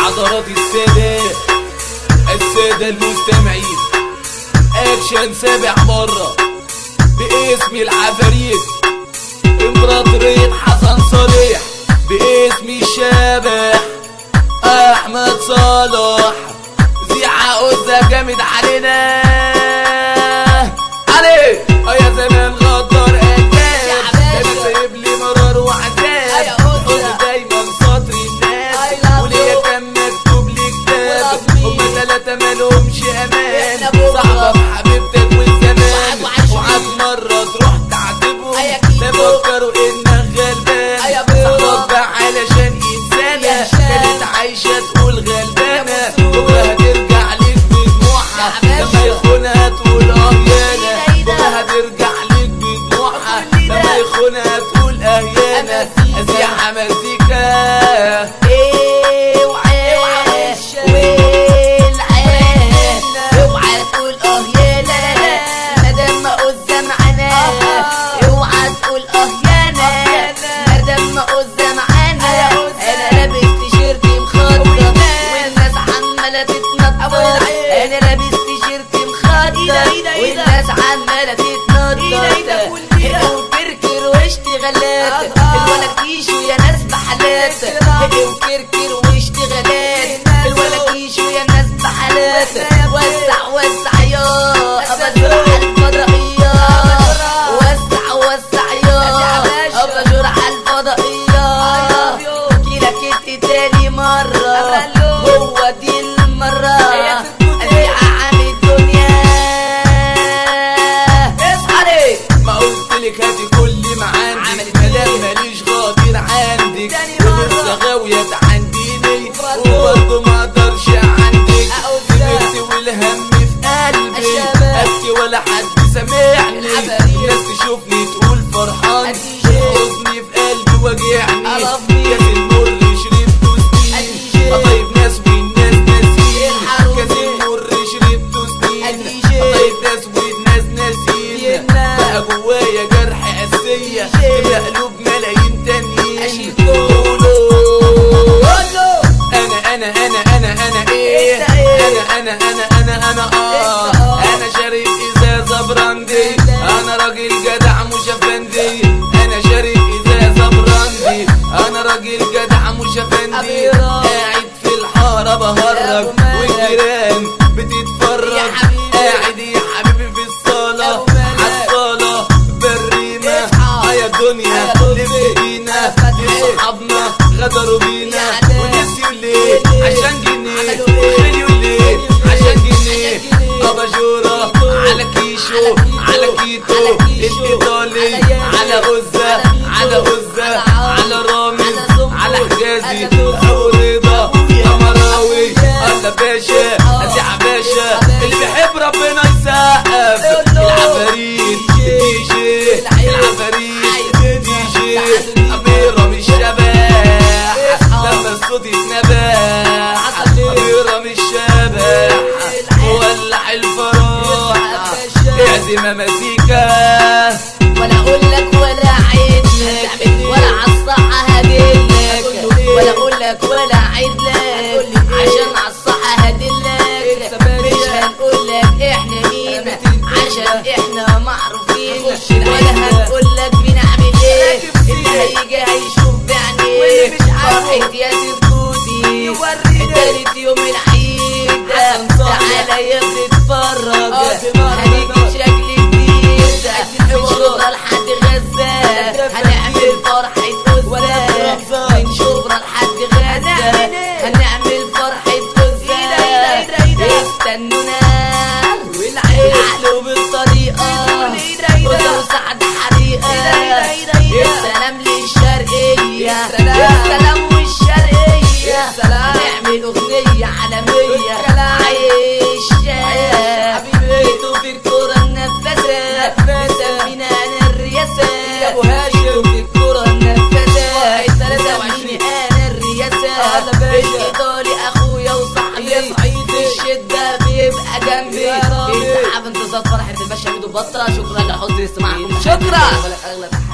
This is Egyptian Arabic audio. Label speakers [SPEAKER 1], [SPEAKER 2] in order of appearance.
[SPEAKER 1] حضرات السادة السادة المستمعين اكشن سابع مرة باسم العفاريت امبراطورية حسن صالح باسم الشبح احمد صلاح زيعة قزة جامد علينا عليك اه يا زمان غدر
[SPEAKER 2] يا
[SPEAKER 1] قدام
[SPEAKER 2] باشا.
[SPEAKER 1] انا سايب لي مرار وعذاب
[SPEAKER 2] يا قزة.
[SPEAKER 1] قلت دايما سطر
[SPEAKER 2] I
[SPEAKER 1] الناس
[SPEAKER 2] love
[SPEAKER 1] وليا
[SPEAKER 2] you.
[SPEAKER 1] كان مكتوب لي كتاب
[SPEAKER 2] Love me.
[SPEAKER 1] هما تلاتة مالهمش امان
[SPEAKER 2] إحنا بكرة.
[SPEAKER 1] صاحبك حبيبتك والزمان
[SPEAKER 2] وعد وعشرين.
[SPEAKER 1] وعد مرة تروح تعاتبهم
[SPEAKER 2] أيا كيكو.
[SPEAKER 1] تفكروا انك غلبان
[SPEAKER 2] أيا بيضة.
[SPEAKER 1] صاحبك بقى علشان انسانة
[SPEAKER 2] يا شام.
[SPEAKER 1] كانت عايشة تقول غلبانة
[SPEAKER 2] يا مسرور.
[SPEAKER 1] بكرة هترجع لك بدموعها
[SPEAKER 2] يا
[SPEAKER 1] لما
[SPEAKER 2] باشا.
[SPEAKER 1] يخونها تقول اه يانا
[SPEAKER 2] إيدا إيدا.
[SPEAKER 1] بكرة هترجع لك بدموعها
[SPEAKER 2] قول لي ده.
[SPEAKER 1] لما يخونها تقول اه يانا
[SPEAKER 2] أمازيكا.
[SPEAKER 1] ازيح مزيكا
[SPEAKER 2] اوعى
[SPEAKER 1] اوعى
[SPEAKER 2] والعين اوعى تقول اه يا لا لا مادام ما قزة معانا اوعى تقول اه يا لا مادام ما قزة معانا انا لابس تيشيرت مخطط والناس عمالة تتنطط انا لابس تيشيرت مخطط والناس عمالة تتنطط وكركر واشتغالات الولد كيشو يا ناس بحالات وكركر واشتغالات الولد كيشو يا ناس بحالات وسع وسع يا ابجر على الفضائية وسع وسع يا ابجر على الفضائية كيلا كنت تاني مرة هو دي المرة أبيع عن الدنيا اصحى ليه
[SPEAKER 1] ما قلتلك هاتي كل ما عندي
[SPEAKER 2] عملت
[SPEAKER 1] مدام
[SPEAKER 2] إيه؟
[SPEAKER 1] ماليش غادر عندك
[SPEAKER 2] تاني مرة.
[SPEAKER 1] ولسه غاوية عنديني
[SPEAKER 2] برضو.
[SPEAKER 1] وبرضه ما اقدرش عندك
[SPEAKER 2] أقول ده.
[SPEAKER 1] كبرت والهم في قلبي
[SPEAKER 2] الشباب.
[SPEAKER 1] ابكي ولا حد سامعني
[SPEAKER 2] العفاريت.
[SPEAKER 1] الناس تشوفني تقول فرحان
[SPEAKER 2] الديجي.
[SPEAKER 1] حزني في قلبي واجعني
[SPEAKER 2] I love me.
[SPEAKER 1] كاس المر شربته سنين
[SPEAKER 2] الديجي.
[SPEAKER 1] طيب ناس والناس ناسين
[SPEAKER 2] الحروب.
[SPEAKER 1] كاس المر شربته سنين
[SPEAKER 2] الديجي.
[SPEAKER 1] طيب ناس والناس ناسين
[SPEAKER 2] ينا.
[SPEAKER 1] بقى جوايا جرح قاسية
[SPEAKER 2] الديجي.
[SPEAKER 1] تبقى قلوب ملايين تانيين
[SPEAKER 2] أشيكو.
[SPEAKER 1] قولوا انا انا انا انا انا ايه
[SPEAKER 2] إنت إيه؟
[SPEAKER 1] انا انا انا انا انا اه
[SPEAKER 2] إنت آه.
[SPEAKER 1] انا شارب ازازه براندي
[SPEAKER 2] إنت.
[SPEAKER 1] انا راجل جدع مش افندي انا شارب ازازه براندي انا راجل جدع مش افندي
[SPEAKER 2] أبيضة.
[SPEAKER 1] قاعد في الحاره
[SPEAKER 2] يا
[SPEAKER 1] بهرج
[SPEAKER 2] أبو مالك.
[SPEAKER 1] والجيران بتتفرج
[SPEAKER 2] يا حبيبي.
[SPEAKER 1] قاعد يا حبيبي في
[SPEAKER 2] يا
[SPEAKER 1] الصاله
[SPEAKER 2] أبو مالك.
[SPEAKER 1] عالصاله بريمه
[SPEAKER 2] اصحى.
[SPEAKER 1] اه يا دنيا
[SPEAKER 2] يا لطفي.
[SPEAKER 1] لف بينا
[SPEAKER 2] يا فتحي.
[SPEAKER 1] صحابنا غدروا بينا
[SPEAKER 2] يا عدال.
[SPEAKER 1] ونسيوا ليه
[SPEAKER 2] ليه؟
[SPEAKER 1] عشان جنيه
[SPEAKER 2] عملوا ايه؟
[SPEAKER 1] وخليوا ليه عشان جنيه
[SPEAKER 2] عشان جنيه.
[SPEAKER 1] اباجوره
[SPEAKER 2] كيتو.
[SPEAKER 1] على كيشو
[SPEAKER 2] على
[SPEAKER 1] على
[SPEAKER 2] كيتو.
[SPEAKER 1] كيتو
[SPEAKER 2] على كيشو.
[SPEAKER 1] الايطالي
[SPEAKER 2] على يامي.
[SPEAKER 1] على غزه
[SPEAKER 2] على ميدو.
[SPEAKER 1] على غزه
[SPEAKER 2] على عاصم.
[SPEAKER 1] على رامز
[SPEAKER 2] على زنبور.
[SPEAKER 1] على حجازي
[SPEAKER 2] على زوزو.
[SPEAKER 1] ابو رضا
[SPEAKER 2] أبويا.
[SPEAKER 1] قمراوي
[SPEAKER 2] أبويا.
[SPEAKER 1] الله باشا
[SPEAKER 2] آه.
[SPEAKER 1] ازيع باشا
[SPEAKER 2] باشا.
[SPEAKER 1] اللي بيحب ربنا يسقف
[SPEAKER 2] قول له.
[SPEAKER 1] العفاريت
[SPEAKER 2] دي
[SPEAKER 1] دي
[SPEAKER 2] جي.
[SPEAKER 1] جي
[SPEAKER 2] العيب.
[SPEAKER 1] العفاريت
[SPEAKER 2] عيب.
[SPEAKER 1] دي جي
[SPEAKER 2] تعالوا
[SPEAKER 1] أبيرم الشبح
[SPEAKER 2] اصحى.
[SPEAKER 1] لما الصوت يتنبح
[SPEAKER 2] حصل ايه؟
[SPEAKER 1] أبيرم الشبح
[SPEAKER 2] العيب.
[SPEAKER 1] ولع الفرح
[SPEAKER 2] الباشا.
[SPEAKER 1] اعزم مزيكا
[SPEAKER 2] ولا اقول لك ولا عيد لك ولا عالصحة هدلك ولا اقول لك ولا عيد لك عشان عالصحة هدلك مش هنقول لك احنا مين عشان احنا معروفين ولا هنقول لك بنعمل ايه اللي هيجي هيشوف بعينيه فرحة يا سبوتي تالت يوم العيد تعالى يا ابني اتفرج هنيجي شكل جديد من شبرا لحد غزة هنعمل فرحة غزة من شبرا لحد غزة هنعمل فرحة غزة استنونا تعالوا بالطريقة غزة وسعد حريقة السلام للشرقية السلام والشرقية هنعمل أغنية عالمية عايشة جيتوا في الكرة النفسة مسمينا أنا الرياسة جيتوا في الكرة النفسة 23 أنا الرياسة الإيطالي أخويا وصاحبي في الشدة بيبقى جنبي انت عارف انتصار فرحة الباشا ميدو بطة شكرا لحسن استماعكم شكرا